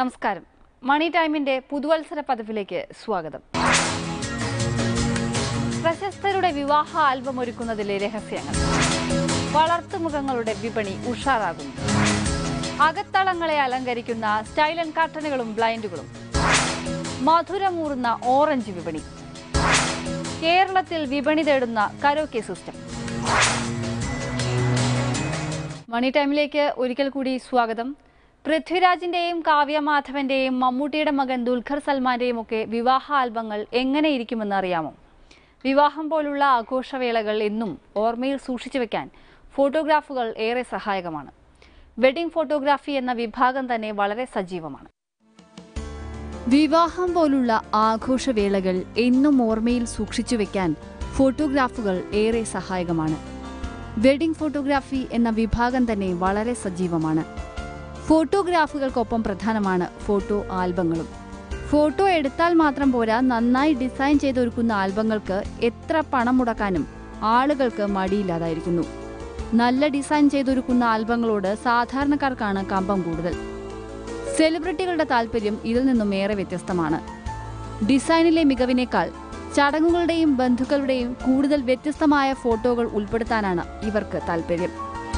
നമസ്കാരം മണി ടൈമിന്റെ പുതുവത്സര പതിപ്പിലേക്ക് സ്വാഗതം പ്രശസ്തരുടെ വിവാഹ ആൽബം ഒരുക്കുന്നതിലെ രഹസ്യങ്ങൾ വളർത്തുമൃഗങ്ങളുടെ വിപണി ഉഷാറാകുന്നു അകത്തളങ്ങളെ അലങ്കരിക്കുന്ന സ്റ്റൈലൻ കർട്ടനുകളും ബ്ലൈൻഡുകളും മധുരമൂറുന്ന ഓറഞ്ച് വിപണി കേരളത്തിൽ വിപണി തേടുന്ന കരോക്കെ സിസ്റ്റം മണി ടൈമിലേക്ക് ഒരിക്കൽ കൂടി സ്വാഗതം പൃഥ്വിരാജിന്റെയും കാവ്യ മാധവന്റെയും മമ്മൂട്ടിയുടെ മകൻ ദുൽഖർ സൽമാന്റെയും ഒക്കെ വിവാഹ ആൽബങ്ങൾ എങ്ങനെ ഇരിക്കുമെന്ന് അറിയാമോ വിവാഹം പോലുള്ള ആഘോഷവേളകൾ എന്നും ഓർമ്മയിൽ സൂക്ഷിച്ചു വെക്കാൻ ഫോട്ടോഗ്രാഫുകൾ ഏറെ സഹായകമാണ് വെഡിംഗ് ഫോട്ടോഗ്രാഫി എന്ന വിഭാഗം തന്നെ വളരെ സജീവമാണ് വിവാഹം പോലുള്ള ആഘോഷവേളകൾ എന്നും ഓർമ്മയിൽ സൂക്ഷിച്ചു വെക്കാൻ ഫോട്ടോഗ്രാഫുകൾ ഏറെ സഹായകമാണ് വെഡിംഗ് ഫോട്ടോഗ്രാഫി എന്ന വിഭാഗം തന്നെ വളരെ സജീവമാണ് ഫോട്ടോഗ്രാഫുകൾക്കൊപ്പം പ്രധാനമാണ് ഫോട്ടോ ആൽബങ്ങളും ഫോട്ടോ എടുത്താൽ മാത്രം പോരാ നന്നായി ഡിസൈൻ ചെയ്തൊരുക്കുന്ന ആൽബങ്ങൾക്ക് എത്ര പണം മുടക്കാനും ആളുകൾക്ക് മടിയില്ലാതായിരിക്കുന്നു നല്ല ഡിസൈൻ ചെയ്തൊരുക്കുന്ന ആൽബങ്ങളോട് സാധാരണക്കാർക്കാണ് കമ്പം കൂടുതൽ സെലിബ്രിറ്റികളുടെ താല്പര്യം ഇതിൽ നിന്നും ഏറെ വ്യത്യസ്തമാണ് ഡിസൈനിലെ മികവിനേക്കാൾ ചടങ്ങുകളുടെയും ബന്ധുക്കളുടെയും കൂടുതൽ വ്യത്യസ്തമായ ഫോട്ടോകൾ ഉൾപ്പെടുത്താനാണ് ഇവർക്ക് താല്പര്യം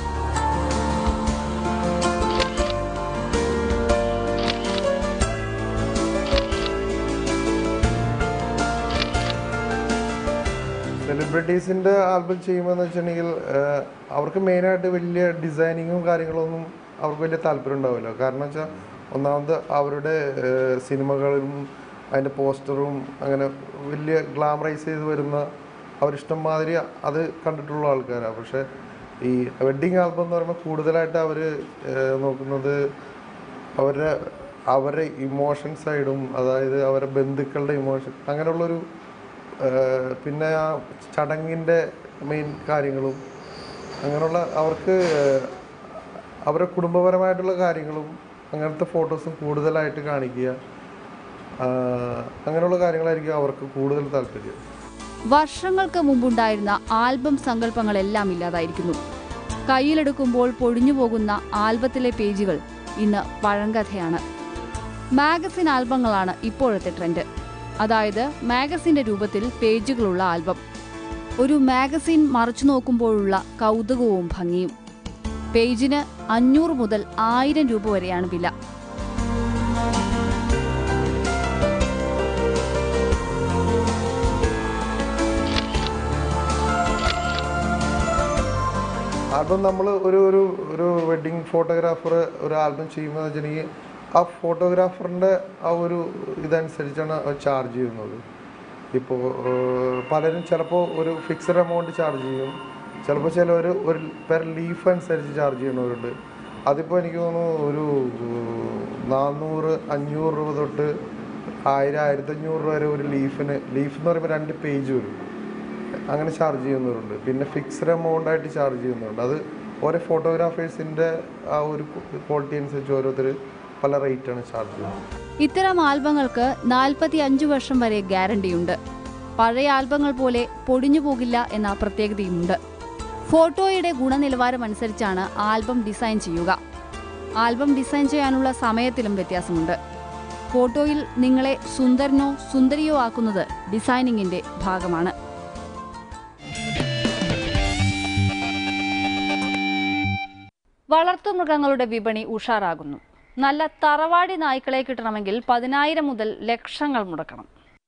സെലിബ്രിറ്റീസിൻ്റെ ആൽബം ചെയ്യുമ്പോന്ന് വെച്ചിട്ടുണ്ടെങ്കിൽ ആഹ്, അവർക്ക് മെയിനായിട്ട് വലിയ ഡിസൈനിങ്ങും കാര്യങ്ങളൊന്നും അവർക്ക് വലിയ താല്പര്യം ഉണ്ടാവില്ല കാരണം വെച്ചാൽ ഒന്നാമത് അവരുടെ ആഹ്, സിനിമകളും അതിൻ്റെ പോസ്റ്ററും അങ്ങനെ വലിയ ഗ്ലാമറൈസ് ചെയ്ത് വരുന്ന അവരിഷ്ടം മാതിരി അത് കണ്ടിട്ടുള്ള ആൾക്കാരാണ് പക്ഷേ ഈ വെഡ്ഡിങ് ആൽബം എന്ന് പറയുമ്പോൾ കൂടുതലായിട്ട് അവർ നോക്കുന്നത് അവരുടെ അവരുടെ ഇമോഷൻ സൈഡും അതായത് അവരുടെ ബന്ധുക്കളുടെ ഇമോഷൻ അങ്ങനെയുള്ളൊരു ഏഹ് പിന്നെ ആ ചടങ്ങിൻ്റെ മെയിൻ കാര്യങ്ങളും അങ്ങനെയുള്ള അവർക്ക് ഏഹ് അവരുടെ കുടുംബപരമായിട്ടുള്ള കാര്യങ്ങളും അങ്ങനത്തെ ഫോട്ടോസും കൂടുതലായിട്ട് കാണിക്കുക ആഹ് അങ്ങനെയുള്ള കാര്യങ്ങളായിരിക്കും അവർക്ക് കൂടുതൽ താല്പര്യം വർഷങ്ങൾക്ക് മുമ്പുണ്ടായിരുന്ന ആൽബം സങ്കല്പങ്ങളെല്ലാം ഇല്ലാതായിരിക്കുന്നു കയ്യിലെടുക്കുമ്പോൾ പൊഴിഞ്ഞു പോകുന്ന ആൽബത്തിലെ പേജുകൾ ഇന്ന് പഴങ്കഥയാണ് മാഗസിൻ ആൽബങ്ങളാണ് ഇപ്പോഴത്തെ ട്രെൻഡ് അതായത് മാഗസിന്റെ രൂപത്തിൽ പേജുകളുള്ള ആൽബം ഒരു മാഗസിൻ മറച്ചു നോക്കുമ്പോഴുള്ള കൗതുകവും ഭംഗിയും പേജിന് അഞ്ഞൂറ് മുതൽ ആയിരം രൂപ വരെയാണ് വില ആൽബം നമ്മൾ ഒരു ഒരു ഒരു വെഡ്ഡിങ് ഫോട്ടോഗ്രാഫർ ഒരു ആൽബം ചെയ്യുമ്പോൾ വെച്ചിട്ടുണ്ടെങ്കിൽ ആ ഫോട്ടോഗ്രാഫറിൻ്റെ ആ ഒരു ഇതനുസരിച്ചാണ് അവർ ചാർജ് ചെയ്യുന്നത് ഇപ്പോൾ പലരും ചിലപ്പോൾ ഒരു ഫിക്സഡ് എമൗണ്ട് ചാർജ് ചെയ്യും ചിലപ്പോൾ ചിലവർ ഒരു പെർ ലീഫ് അനുസരിച്ച് ചാർജ് ചെയ്യുന്നവരുണ്ട് അതിപ്പോൾ എനിക്ക് തോന്നുന്നു ഒരു ഏഹ്, നാനൂറ് അഞ്ഞൂറ് രൂപ തൊട്ട് ആയിരം ആയിരത്തഞ്ഞൂറ് രൂപ വരെ ഒരു ലീഫിന് ലീഫ് എന്ന് പറയുമ്പോൾ രണ്ട് പേജ് വരും അങ്ങനെ ചാർജ് ചെയ്യുന്നവരുണ്ട് പിന്നെ ഫിക്സ്ഡ് എമൗണ്ട് ആയിട്ട് ചാർജ് ചെയ്യുന്നവരുണ്ട് അത് ഓരോ ഫോട്ടോഗ്രാഫേഴ്സിൻ്റെ ആ ഒരു ക്വാളിറ്റി അനുസരിച്ച് ഓരോരുത്തർ പല റേറ്റാണ് ചാർജ് ചെയ്യുന്നത് ഇത്തരം ആൽബങ്ങൾക്ക് നാൽപ്പത്തി അഞ്ച് വർഷം വരെ ഗ്യാരണ്ടിയുണ്ട് പഴയ ആൽബങ്ങൾ പോലെ പൊടിഞ്ഞു പോകില്ല എന്ന പ്രത്യേകതയുമുണ്ട് ഫോട്ടോയുടെ ഗുണനിലവാരം അനുസരിച്ചാണ് ആൽബം ഡിസൈൻ ചെയ്യുക ആൽബം ഡിസൈൻ ചെയ്യാനുള്ള സമയത്തിലും വ്യത്യാസമുണ്ട് ഫോട്ടോയിൽ നിങ്ങളെ സുന്ദരനോ സുന്ദരിയോ ആക്കുന്നത് ഡിസൈനിങ്ങിന്റെ ഭാഗമാണ് വളർത്തുമൃഗങ്ങളുടെ വിപണി ഉഷാറാകുന്നു നല്ല തറവാടി നായ്ക്കളെ കിട്ടണമെങ്കിൽ പതിനായിരം മുതൽ ലക്ഷങ്ങൾ മുടക്കണം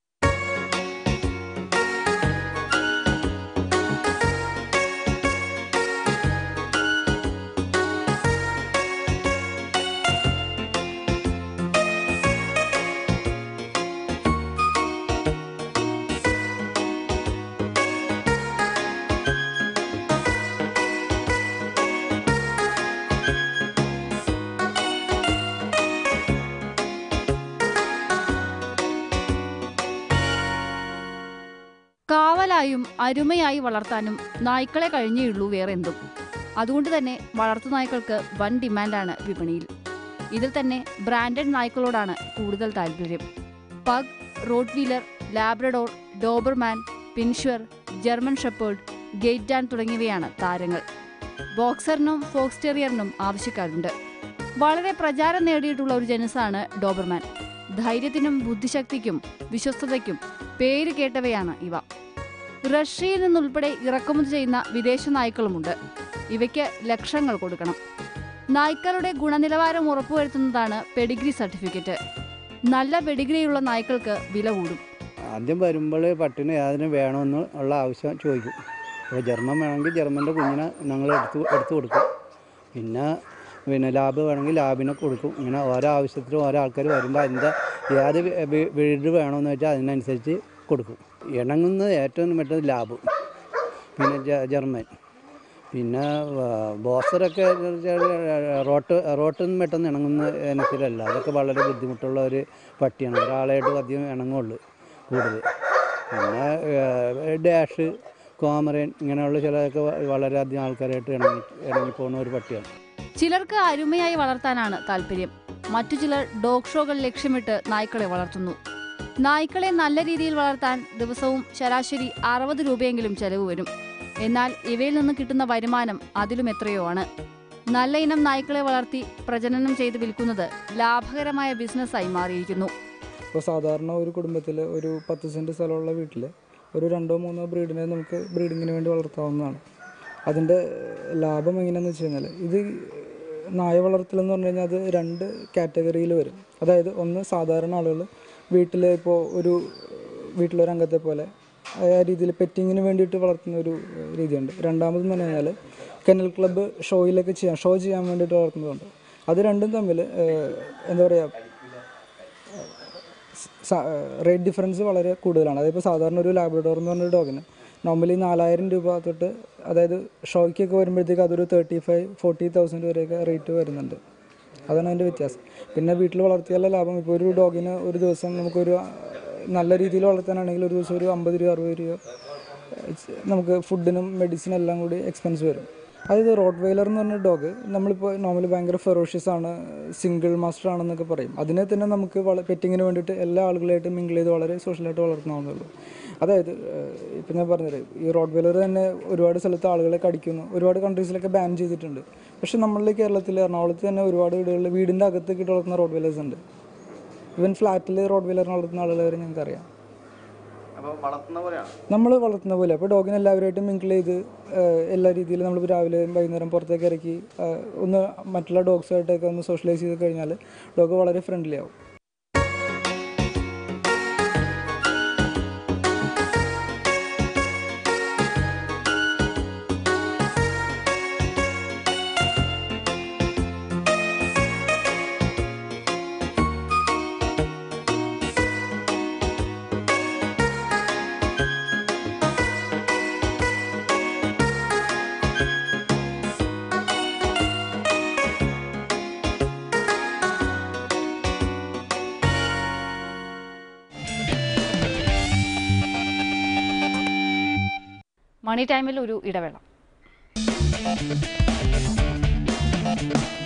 കാവലായും അരുമയായി വളർത്താനും നായ്ക്കളെ കഴിഞ്ഞേയുള്ളൂ വേറെന്തും അതുകൊണ്ട് തന്നെ വളർത്തുനായ്ക്കൾക്ക് വൻ ഡിമാൻഡാണ് വിപണിയിൽ ഇതിൽ തന്നെ ബ്രാൻഡഡ് നായ്ക്കളോടാണ് കൂടുതൽ താല്പര്യം pug rottweiler Labrador Doberman pinscher German shepherd great Dane തുടങ്ങിയവയാണ് താരങ്ങൾ ബോക്സറിനും ഫോക്സ് ടെറിയറിനും ആവശ്യക്കാരുണ്ട് വളരെ പ്രചാരം നേടിയിട്ടുള്ള ഒരു ജനുസാണ് ഡോബർമാൻ ധൈര്യത്തിനും ബുദ്ധിശക്തിക്കും വിശ്വസ്തതയ്ക്കും പേര് കേട്ടവയാണ് ഇവ റഷ്യയിൽ നിന്നുൾപ്പെടെ ഇറക്കുമതി ചെയ്യുന്ന വിദേശ നായ്ക്കളുമുണ്ട് ഇവയ്ക്ക് ലക്ഷങ്ങൾ കൊടുക്കണം നായ്ക്കളുടെ ഗുണനിലവാരം ഉറപ്പുവരുത്തുന്നതാണ് പെഡിഗ്രി സർട്ടിഫിക്കറ്റ് നല്ല പെഡിഗ്രിയുള്ള നായ്ക്കൾക്ക് വില കൂടും ആദ്യം വരുമ്പോൾ പട്ടിന് ഏതിന് വേണമെന്ന് ഉള്ള ആവശ്യം ചോദിക്കും അപ്പോൾ ജർമ്മൻ വേണമെങ്കിൽ ജർമ്മൻ്റെ കുഞ്ഞിനെ ഞങ്ങൾ എടുത്ത് എടുത്ത് കൊടുക്കും പിന്നെ പിന്നെ ലാബ് വേണമെങ്കിൽ ലാബിനെ കൊടുക്കും ഇങ്ങനെ ഓരോ ആവശ്യത്തിനും ഓരോ ആൾക്കാർ വരുമ്പോൾ അതിൻ്റെ ഏത് വി- വി- വീട് വേണമെന്ന് വെച്ചാൽ അതിനനുസരിച്ച് കൊടുക്കും ഇണങ്ങുന്നത് ഏറ്റവും പെട്ടത് ലാബ് പിന്നെ ജ- ജർമ്മൻ പിന്നെ ആ, ബോസറൊക്കെ എന്ന് വെച്ചാൽ റോട്ട് റോട്ടൊന്നും പെട്ടെന്ന് ഇണങ്ങുന്ന ഇനത്തിലല്ല അതൊക്കെ വളരെ ബുദ്ധിമുട്ടുള്ള ഒരു പട്ടിയാണ് ഒരാളായിട്ട് അധികം ഇണങ്ങുള്ളൂ കൂടുതൽ പിന്നെ ആ, ഡാഷ് കോമറൻ ഇങ്ങനെയുള്ള ചിലതൊക്കെ വ- വളരെയധികം ആൾക്കാരായിട്ട് ഇണങ്ങി ഇണങ്ങിപ്പോകുന്ന ഒരു പട്ടിയാണ് ചിലർക്ക് അരുമയായി വളർത്താനാണ് താല്പര്യം മറ്റു ചിലർ ഡോഗ് ഷോകൾ ലക്ഷ്യമിട്ട് നായ്ക്കളെ വളർത്തുന്നു നായ്ക്കളെ നല്ല രീതിയിൽ വളർത്താൻ ദിവസവും ശരാശരി അറുപത് രൂപയെങ്കിലും ചെലവ് വരും എന്നാൽ ഇവയിൽ നിന്ന് കിട്ടുന്ന വരുമാനം അതിലും എത്രയോ ആണ് നല്ല ഇനം നായ്ക്കളെ വളർത്തി പ്രജനനം ചെയ്ത് വിൽക്കുന്നത് ലാഭകരമായ ബിസിനസ്സായി മാറിയിരിക്കുന്നു ഇപ്പോൾ സാധാരണ ഒരു കുടുംബത്തിൽ ഒരു പത്ത് സെൻറ്റ് സ്ഥലമുള്ള വീട്ടിൽ ഒരു രണ്ടോ മൂന്നോ ബ്രീഡിനെ നമുക്ക് ബ്രീഡിങ്ങിന് വേണ്ടി വളർത്താവുന്നതാണ് അതിൻ്റെ ലാഭം എങ്ങനെയാണെന്ന് വെച്ച് കഴിഞ്ഞാൽ ഇത് നായ വളർത്തൽ എന്ന് പറഞ്ഞു കഴിഞ്ഞാൽ അത് രണ്ട് കാറ്റഗറിയിൽ വരും അതായത് ഒന്ന് സാധാരണ ആളുകൾ വീട്ടിൽ ഇപ്പോൾ ഒരു വീട്ടിലൊരു അംഗത്തെ പോലെ ആ രീതിയിൽ പെറ്റിങ്ങിന് വേണ്ടിയിട്ട് വളർത്തുന്ന ഒരു ഏഹ്, രീതിയുണ്ട് രണ്ടാമതെന്ന് പറഞ്ഞു കഴിഞ്ഞാൽ കെനൽ ക്ലബ്ബ് ഷോയിലൊക്കെ ചെയ്യാൻ ഷോ ചെയ്യാൻ വേണ്ടിയിട്ട് വളർത്തുന്നതുണ്ട് അത് രണ്ടും തമ്മിൽ ഏഹ്, എന്താ പറയുക റേറ്റ് ഡിഫറൻസ് വളരെ കൂടുതലാണ് അതായത് ഇപ്പോൾ സാധാരണ ഒരു ലാബ്രഡോർ എന്ന് പറഞ്ഞൊരു ഡോഗിന് നോർമലി നാലായിരം രൂപ തൊട്ട് അതായത് ഷോയ്ക്കൊക്കെ വരുമ്പോഴത്തേക്ക് അതൊരു തേർട്ടി ഫൈവ് ഫോർട്ടി തൗസൻഡ് വരെയൊക്കെ റേറ്റ് വരുന്നുണ്ട് അതാണ് അതിൻ്റെ വ്യത്യാസം പിന്നെ വീട്ടിൽ വളർത്തിയാലുള്ള ലാഭം ഇപ്പോൾ ഒരു ഡോഗിന് ഒരു ദിവസം നമുക്കൊരു ആ, നല്ല രീതിയിൽ വളർത്താനാണെങ്കിൽ ഒരു ദിവസം ഒരു അമ്പത് രൂപ അറുപത് രൂപ ഏഹ്, നമുക്ക് ഫുഡിനും മെഡിസിനും എല്ലാം കൂടി എക്സ്പെൻസ് വരും അതായത് റോഡ് വെയിലർ എന്ന് പറഞ്ഞ ഡോഗ് നമ്മളിപ്പോൾ നോർമലി ഭയങ്കര ഫെറോഷ്യസ് ആണ് സിംഗിൾ മാസ്റ്റർ ആണെന്നൊക്കെ പറയും അതിനെ തന്നെ നമുക്ക് വള പെറ്റിങ്ങിന് വേണ്ടിയിട്ട് എല്ലാ ആളുകളായിട്ട് മിങ്കിൾ ചെയ്ത് വളരെ സോഷ്യലായിട്ട് വളർത്തണമെന്നുള്ളൂ അതായത് ഇപ്പം ഞാൻ പറഞ്ഞത് ഈ റോഡ് വെയിലർ തന്നെ ഒരുപാട് സ്ഥലത്ത് ആളുകളെ കടിക്കുന്നു ഒരുപാട് കൺട്രീസിലൊക്കെ ബാൻ ചെയ്തിട്ടുണ്ട് പക്ഷേ നമ്മളുടെ കേരളത്തിൽ എറണാകുളത്ത് തന്നെ ഒരുപാട് വീടുകളിൽ വീടിൻ്റെ അകത്തേക്ക് ഇട്ട് വളർത്തുന്ന റോഡ് വെയിലേഴ്സ് ഉണ്ട് ഈവൻ ഫ്ലാറ്റിൽ റോഡ് വെയിലറിന് വളർത്തുന്ന ആളുകൾ വരെ ഞങ്ങൾക്കറിയാം നമ്മൾ വളർത്തുന്ന പോലെ അപ്പോൾ ഡോഗിനെ എല്ലാവരുമായിട്ടും മിങ്കിൾ ചെയ്ത് ഏഹ്, എല്ലാ രീതിയിലും നമ്മൾ രാവിലെ വൈകുന്നേരം പുറത്തേക്ക് ഇറക്കി ഏഹ്, ഒന്ന് മറ്റുള്ള ഡോഗ്സായിട്ടൊക്കെ ഒന്ന് സോഷ്യലൈസ് ചെയ്ത് കഴിഞ്ഞാൽ ഡോഗ് വളരെ ഫ്രണ്ട്ലി ആവും മണി ടൈമിൽ ഒരു ഇടവേള